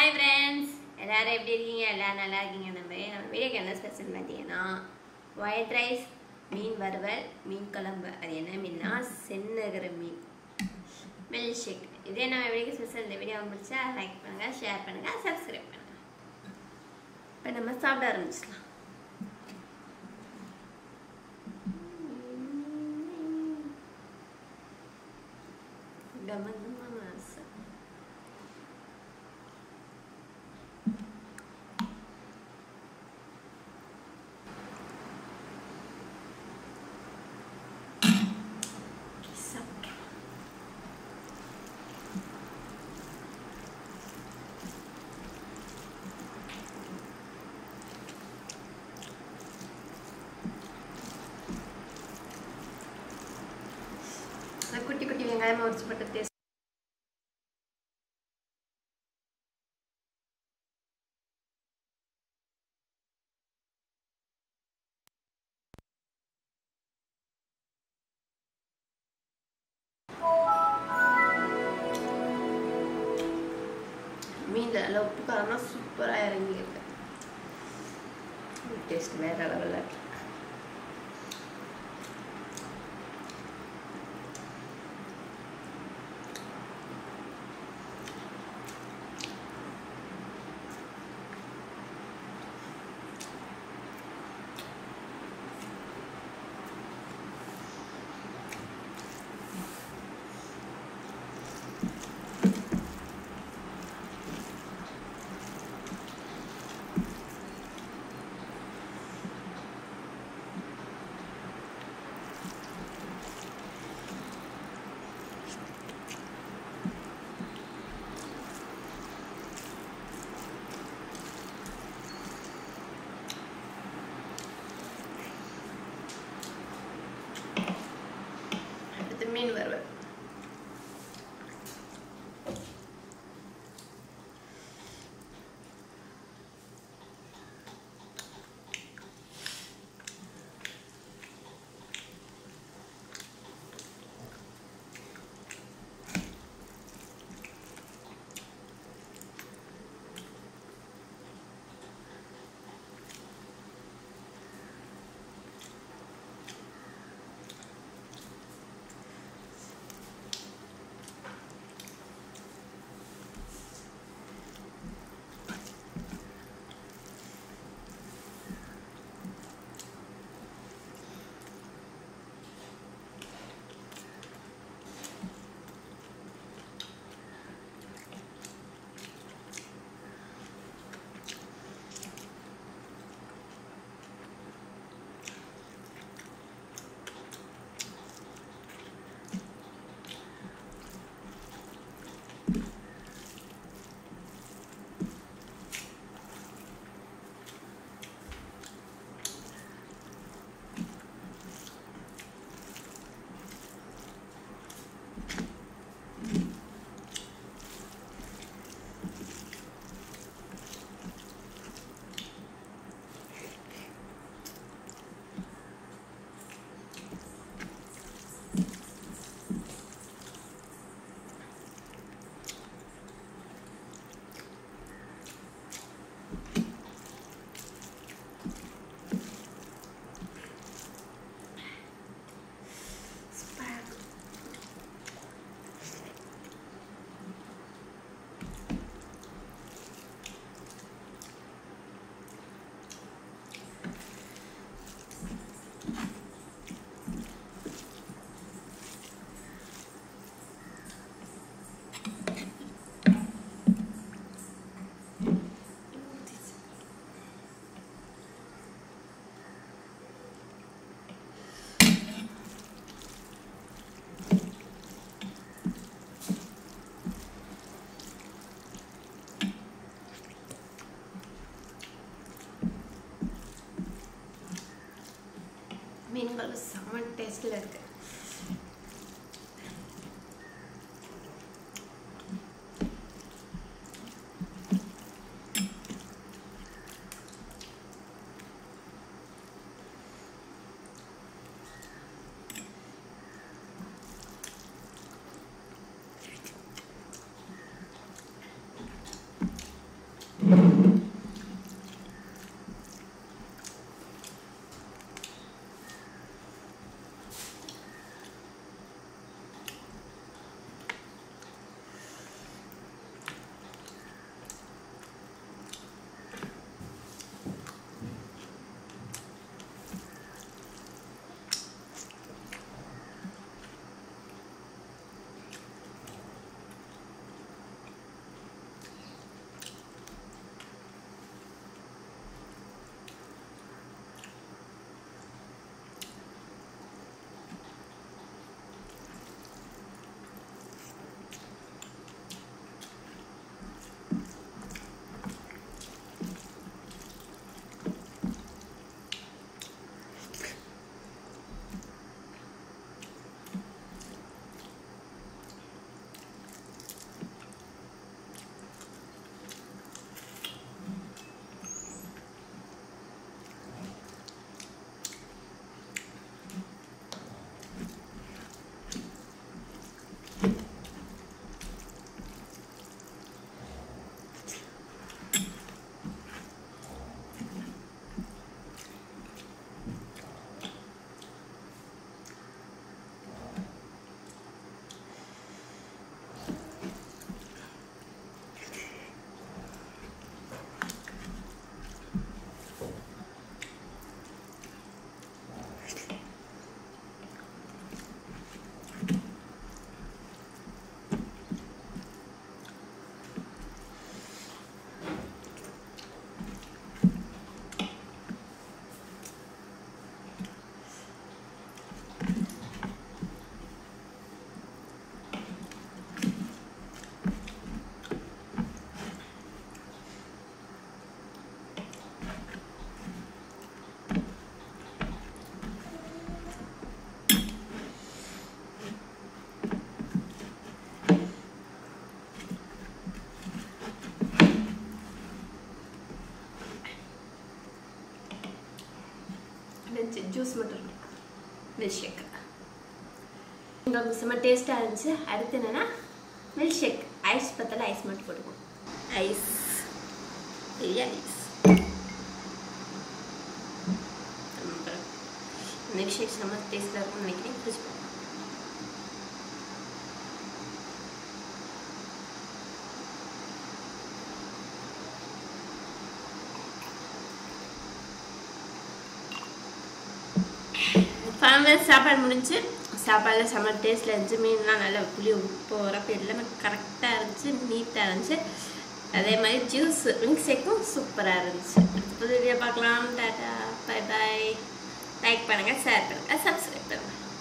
Hi friends எல்லாரும் எப்படி இருக்கீங்க எல்லாரும் நல்லா இருக்கீங்க நம்ம நம்ம வீடியோக்கு என்ன ஸ்பெஷல் பார்த்தீங்கன்னா ஒயிட் ரைஸ் மீன் வறுவல் மீன் குழம்பு அது என்ன மீன்னா செந்நகர மீன் மில்க் ஷேக் இதே நம்ம வீடியோக்கு ஸ்பெஷல் இந்த வீடியோ பிடிச்சா லைக் பண்ணுங்கள் ஷேர் பண்ணுங்கள் சப்ஸ்கிரைப் பண்ணுங்கள் இப்போ நம்ம சாப்பிட ஆரம்பிச்சிடலாம் கமகமான ஆசை சாப்பிட்டேன் நான் குட்டி குட்டி வெங்காயமாக உரிச்சு போட்டு டேஸ்ட் மீன் நல்லா உப்பு காரம்லாம் சூப்பராக இறங்கியிருக்கு டேஸ்ட் வேற லெவலில் இருக்கு அடுத்து மீன் வறுவல் மீன்கள் செம்ம டேஸ்டில் இருக்கு ஜூஸ் மட்டும் இருக்கு மில்க் ஷேக் உங்களுக்கு செம்ம டேஸ்ட்டாக இருந்துச்சு அடுத்து என்னன்னா மில்க் ஷேக் ஐஸ் பத்தல ஐஸ் மட்டும் போட்டுக்கணும் ஐஸ் பெரிய ஐஸ் மில்க் ஷேக் செம்ம டேஸ்ட்டாக இருக்கும்னு நினைக்கிறேன் குடிச்சு பாருங்க. ஃபேமிலி சாப்பாடு முடிஞ்சு சாப்பாடில் செம்ம டேஸ்ட்டில் இருந்துச்சு மீன்லாம் நல்லா புளி உப்பு உரப்பு எல்லாமே கரெக்டாக இருந்துச்சு நீட்டாக இருந்துச்சு அதே மாதிரி ஜூஸ் மில்க் ஷேக்கும் சூப்பராக இருந்துச்சு புது வீடியோ பார்க்கலாம் டாட்டா பை பாய் லைக் பண்ணுங்கள் ஷேர் பண்ணுங்கள் சப்ஸ்கிரைப் பண்ணுங்கள்